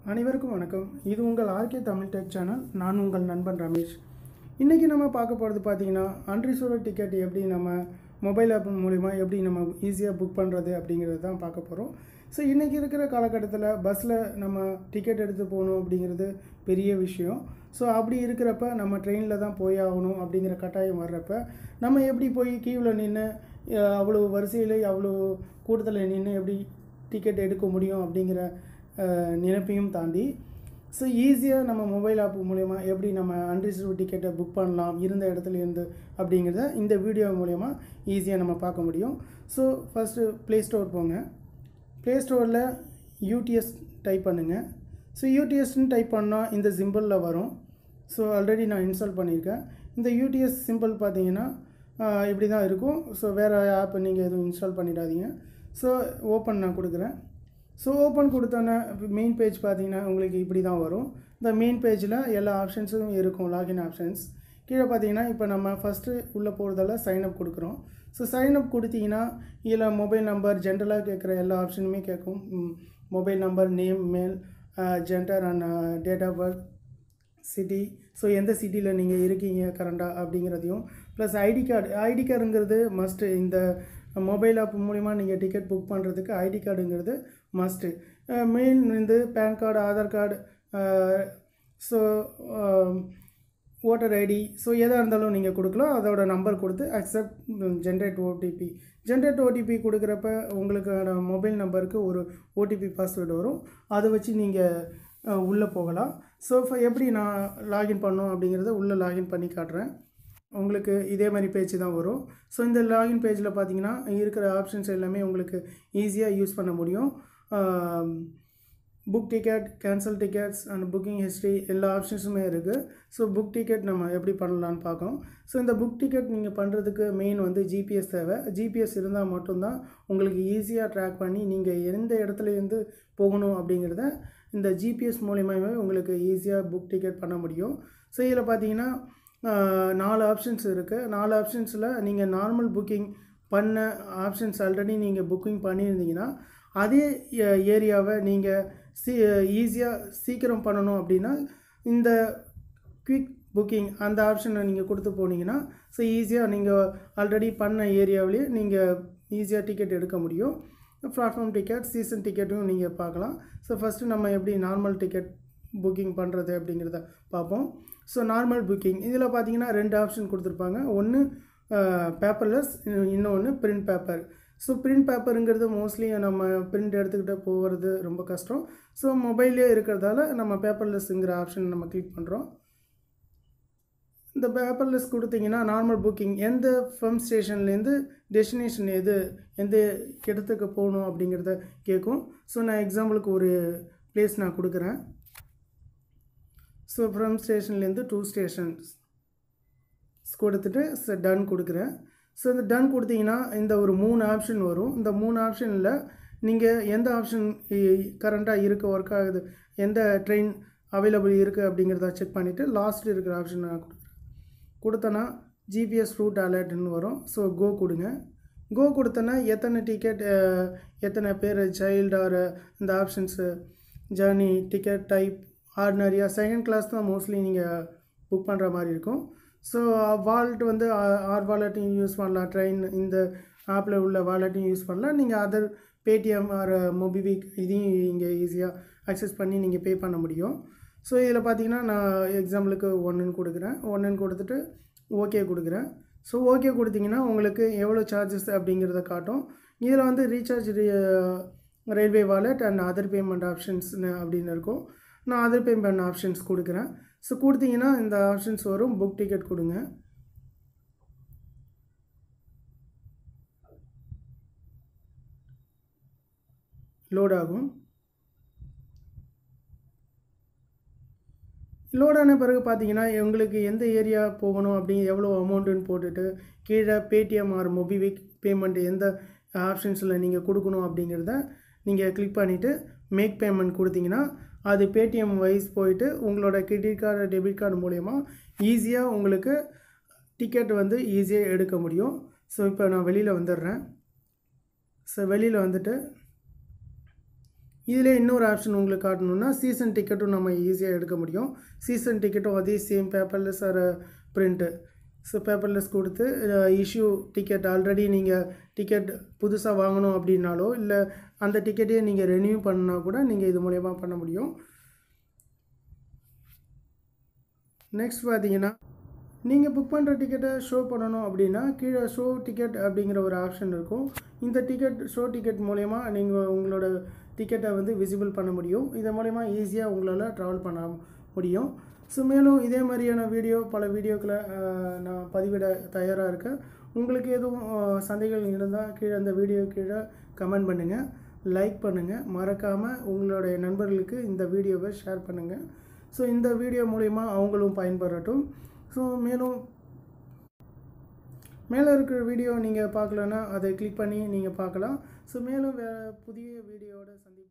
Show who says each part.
Speaker 1: அனைவருக்கும் வணக்கம் இது உங்கள் ஆர்கே தமிழ் டெக் சேனல் நான் உங்கள் நண்பன் ரமேஷ் இன்றைக்கி நம்ம பார்க்க போகிறது பார்த்தீங்கன்னா அன்ரிசர்வ் டிக்கெட் எப்படி நம்ம மொபைல் ஆப் மூலிமா எப்படி நம்ம ஈஸியாக புக் பண்ணுறது அப்படிங்கிறது தான் பார்க்க போகிறோம் ஸோ இன்றைக்கி இருக்கிற காலகட்டத்தில் பஸ்ஸில் நம்ம டிக்கெட் எடுத்து போகணும் அப்படிங்கிறது பெரிய விஷயம் ஸோ அப்படி இருக்கிறப்ப நம்ம ட்ரெயினில் தான் போய் ஆகணும் அப்படிங்கிற கட்டாயம் வர்றப்ப நம்ம எப்படி போய் கியூவில் நின்று அவ்வளோ வரிசையில் அவ்வளோ கூட்டத்தில் நின்று எப்படி டிக்கெட் எடுக்க முடியும் அப்படிங்கிற அஹ், நினைப்பையும் தாண்டி ஸோ ஈஸியாக நம்ம மொபைல் ஆப் மூலயமா எப்படி நம்ம அன்ரிசர்வ் டிக்கெட்டை புக் பண்ணலாம் இருந்த இடத்துல இருந்து அப்படிங்கிறத இந்த வீடியோ மூலயமா ஈஸியாக நம்ம பார்க்க முடியும் ஸோ ஃபஸ்ட்டு ப்ளே ஸ்டோர் போங்க ப்ளே ஸ்டோரில் யூடிஎஸ் டைப் பண்ணுங்கள் ஸோ யூடிஎஸ்ன்னு டைப் பண்ணால் இந்த சிம்பிளில் வரும் ஸோ ஆல்ரெடி நான் இன்ஸ்டால் பண்ணியிருக்கேன் இந்த யூடிஎஸ் சிம்பிள் பார்த்தீங்கன்னா ஆஹ், இப்படி தான் இருக்கும் ஸோ வேறு ஆப் நீங்கள் எதுவும் இன்ஸ்டால் பண்ணிடாதீங்க ஸோ ஓப்பன் நான் கொடுக்குறேன் ஸோ ஓப்பன் கொடுத்தோன்னே மெயின் பேஜ் பார்த்தீங்கன்னா உங்களுக்கு இப்படி தான் வரும் இந்த மெயின் பேஜில் எல்லா ஆப்ஷன்ஸும் இருக்கும் லாகின் ஆப்ஷன்ஸ் கீழே பார்த்தீங்கன்னா இப்போ நம்ம ஃபஸ்ட்டு உள்ளே போகிறதால சைன்அப் கொடுக்குறோம் ஸோ சைன்அப் கொடுத்தீங்கன்னா இதில் மொபைல் நம்பர் ஜென்ரலாக கேட்குற எல்லா ஆப்ஷனுமே கேட்கும் mobile number name male gender and date of birth city so எந்த சிட்டியில் நீங்கள் இருக்கீங்க கரண்டாக அப்படிங்கிறதையும் ப்ளஸ் ஐடி கார்டு ஐடி கார்டுங்கிறது மஸ்ட்டு இந்த மொபைல் ஆப் மூலிமா நீங்கள் டிக்கெட் புக் பண்ணுறதுக்கு ஐடி கார்டுங்கிறது மஸ்ட்டு மெயின் வந்து PAN card Aadhaar card so voter ID so எதாக இருந்தாலும் நீங்கள் கொடுக்கலாம் அதோட நம்பர் கொடுத்து accept generate OTP generate OTP கொடுக்குறப்ப உங்களுக்கான மொபைல் நம்பருக்கு ஒரு ஓடிபி பாஸ்வேர்டு வரும் அதை வச்சு நீங்கள் உள்ளே போகலாம் ஸோ எப்படி நான் லாகின் பண்ணோம் அப்படிங்கிறத உள்ளே லாகின் பண்ணி காட்டுறேன் உங்களுக்கு இதே மாதிரி பேஜ் தான் வரும் ஸோ இந்த லாகின் பேஜில் பார்த்தீங்கன்னா இருக்கிற ஆப்ஷன்ஸ் எல்லாமே உங்களுக்கு ஈஸியாக யூஸ் பண்ண முடியும் book ticket cancel tickets and booking history எல்லா ஆப்ஷன்ஸுமே இருக்குது ஸோ புக் டிக்கெட் நம்ம எப்படி பண்ணலான்னு பார்க்கோம் ஸோ இந்த புக் டிக்கெட் நீங்கள் பண்ணுறதுக்கு மெயின் வந்து ஜிபிஎஸ் தேவை ஜிபிஎஸ் இருந்தால் மட்டும்தான் உங்களுக்கு ஈஸியாக ட்ராக் பண்ணி நீங்கள் எந்த இடத்துல இருந்து போகணும் அப்படிங்கிறத இந்த ஜிபிஎஸ் மூலியமாகவே உங்களுக்கு ஈஸியாக புக் டிக்கெட் பண்ண முடியும் ஸோ இதில் பார்த்தீங்கன்னா ஆஹ், நாலு ஆப்ஷன்ஸ் இருக்குது நாலு ஆப்ஷன்ஸில் நீங்கள் நார்மல் புக்கிங் பண்ண ஆப்ஷன்ஸ் ஆல்ரெடி நீங்கள் புக்கிங் பண்ணியிருந்தீங்கன்னா அதே ஏரியாவை நீங்கள் சி ஈஸியாக சீக்கிரம் பண்ணணும் அப்படின்னா இந்த குவிக் புக்கிங் அந்த ஆப்ஷனை நீங்கள் கொடுத்து போனீங்கன்னா ஸோ ஈஸியாக நீங்கள் ஆல்ரெடி பண்ண ஏரியாவிலேயே நீங்கள் ஈஸியாக டிக்கெட் எடுக்க முடியும் பிளாட்ஃபார்ம் டிக்கெட் சீசன் டிக்கெட்டும் நீங்கள் பார்க்கலாம் ஸோ ஃபஸ்ட்டு நம்ம எப்படி நார்மல் டிக்கெட் புக்கிங் பண்ணுறது அப்படிங்கிறத பார்ப்போம் ஸோ நார்மல் புக்கிங் இதில் பார்த்தீங்கன்னா ரெண்டு ஆப்ஷன் கொடுத்துருப்பாங்க ஒன்று பேப்பர்லெஸ் இன்னொன்று பிரிண்ட் பேப்பர் ஸோ பிரிண்ட் பேப்பருங்கிறது மோஸ்ட்லி நம்ம பிரிண்ட் எடுத்துக்கிட்டு போகிறது ரொம்ப கஷ்டம் ஸோ மொபைல்லே இருக்கிறதால நம்ம பேப்பர்லெஸ்ங்கிற ஆப்ஷன் நம்ம கிளிக் பண்ணுறோம் இந்த பேப்பர்லெஸ் கொடுத்தீங்கன்னா நார்மல் புக்கிங் எந்த ஃப்ரம் ஸ்டேஷன்லேருந்து டெஸ்டினேஷன் எது எந்த இடத்துக்கு போகணும் அப்படிங்கிறத கேட்கும் ஸோ நான் எக்ஸாம்பிளுக்கு ஒரு பிளேஸ் நான் கொடுக்குறேன் ஸோ ஃப்ரம் ஸ்டேஷன்லேருந்து டூ ஸ்டேஷன்ஸ் கொடுத்துட்டு டன் கொடுக்குறேன் ஸோ இந்த டன் கொடுத்தீங்கன்னா இந்த ஒரு மூணு ஆப்ஷன் வரும் இந்த மூணு ஆப்ஷனில் நீங்கள் எந்த ஆப்ஷன் கரண்ட்டாக இருக்க ஒர்க் ஆகுது எந்த ட்ரெயின் அவைலபிள் இருக்குது அப்படிங்கிறத செக் பண்ணிவிட்டு லாஸ்ட் இருக்கிற ஆப்ஷன் நான் கொடுக்குறேன் கொடுத்தனா ஜிபிஎஸ் ரூட் அலர்ட்னு வரும் ஸோ கோ கொடுங்க கோ கொடுத்தனா எத்தனை டிக்கெட் எத்தனை பேர் சைல்டு ஆர் இந்த ஆப்ஷன்ஸு ஜர்னி டிக்கெட் டைப் ஆர்டினரியாக செகண்ட் கிளாஸ் தான் மோஸ்ட்லி நீங்கள் புக் பண்ணுற மாதிரி இருக்கும் ஸோ வாலெட் வந்து ஆர் வாலெட்டையும் யூஸ் பண்ணலாம் ட்ரெயின் இந்த ஆப்பில் உள்ள வாலெட்டையும் யூஸ் பண்ணலாம் நீங்கள் அதர் பேடிஎம் ஆர் மொபிவிக் இதையும் இங்கே ஈஸியாக அக்சஸ் பண்ணி நீங்கள் பே பண்ண முடியும் ஸோ இதில் பார்த்தீங்கன்னா நான் எக்ஸாம்பிளுக்கு ஒன்றுன்னு கொடுக்குறேன் ஒன்றுன்னு கொடுத்துட்டு ஓகே கொடுக்குறேன் ஸோ ஓகே கொடுத்தீங்கன்னா உங்களுக்கு எவ்வளோ சார்ஜஸ் அப்படிங்கிறத காட்டும் இதில் வந்து recharge railway wallet and other payment ஆப்ஷன்ஸ்னு அப்படின்னு இருக்கும் நான் அதர் பேமெண்ட் ஆப்ஷன்ஸ் கொடுக்குறேன் ஸோ கொடுத்தீங்கன்னா இந்த ஆப்ஷன்ஸ் வரும் புக் டிக்கெட் கொடுங்க லோட் ஆகும் லோட் ஆன பிறகு பார்த்தீங்கன்னா உங்களுக்கு எந்த ஏரியா போகணும் அப்படி எவ்வளோ அமௌண்ட்டுன்னு போட்டுட்டு கீழே பேடிஎம் ஆர் மொபிவிக் பேமெண்ட் எந்த ஆப்ஷன்ஸில் நீங்கள் கொடுக்கணும் அப்படிங்கிறத நீங்கள் கிளிக் பண்ணிவிட்டு மேக் பேமெண்ட் கொடுத்தீங்கன்னா அது பேடிஎம் வைஸ் போயிட்டு உங்களோட கிரெடிட் கார்டு டெபிட் கார்டு மூலயமா ஈஸியாக உங்களுக்கு டிக்கெட் வந்து ஈஸியாக எடுக்க முடியும் ஸோ இப்போ நான் வெளியில் வந்துடுறேன் ஸோ வெளியில் வந்துட்டு இதில் இன்னொரு ஆப்ஷன் உங்களுக்கு காட்டணும்னா சீசன் டிக்கெட்டும் நம்ம ஈஸியாக எடுக்க முடியும் சீசன் டிக்கெட்டும் அதே same paperless or print so paperless கொடுத்து இஷ்யூ டிக்கெட் ஆல்ரெடி நீங்கள் டிக்கெட் புதுசாக வாங்கணும் அப்படின்னாலோ இல்லை அந்த டிக்கெட்டையே நீங்கள் ரெனியூ பண்ணால் கூட நீங்கள் இது மூலயமா பண்ண முடியும் நெக்ஸ்ட் பார்த்தீங்கன்னா நீங்கள் புக் பண்ணுற டிக்கெட்டை ஷோ பண்ணணும் அப்படின்னா கீழே ஷோ டிக்கெட் அப்படிங்கிற ஒரு ஆப்ஷன் இருக்கும் இந்த டிக்கெட் ஷோ டிக்கெட் மூலயமா நீங்கள் உங்களோட டிக்கெட்டை வந்து விசிபிள் பண்ண முடியும் இதன் மூலயமா ஈஸியாக உங்களால் ட்ராவல் பண்ண முடியும் ஸோ மேலும் இதே மாதிரியான வீடியோ பல வீடியோக்களை அஹ், நான் பதிவிட தயாராக இருக்கேன் உங்களுக்கு எதுவும் அஹ், சந்தேகங்கள் இருந்தால் கீழே அந்த வீடியோ கீழே கமெண்ட் பண்ணுங்கள் லைக் பண்ணுங்கள் மறக்காமல் உங்களுடைய நண்பர்களுக்கு இந்த வீடியோவை ஷேர் பண்ணுங்கள் ஸோ இந்த வீடியோ மூலிமா அவங்களும் பயன்பெறட்டும் ஸோ மேலும் மேலே இருக்கிற வீடியோ நீங்கள் பார்க்கலன்னா அதை கிளிக் பண்ணி நீங்கள் பார்க்கலாம் ஸோ மேலும் வே புதிய வீடியோவோட சந்தி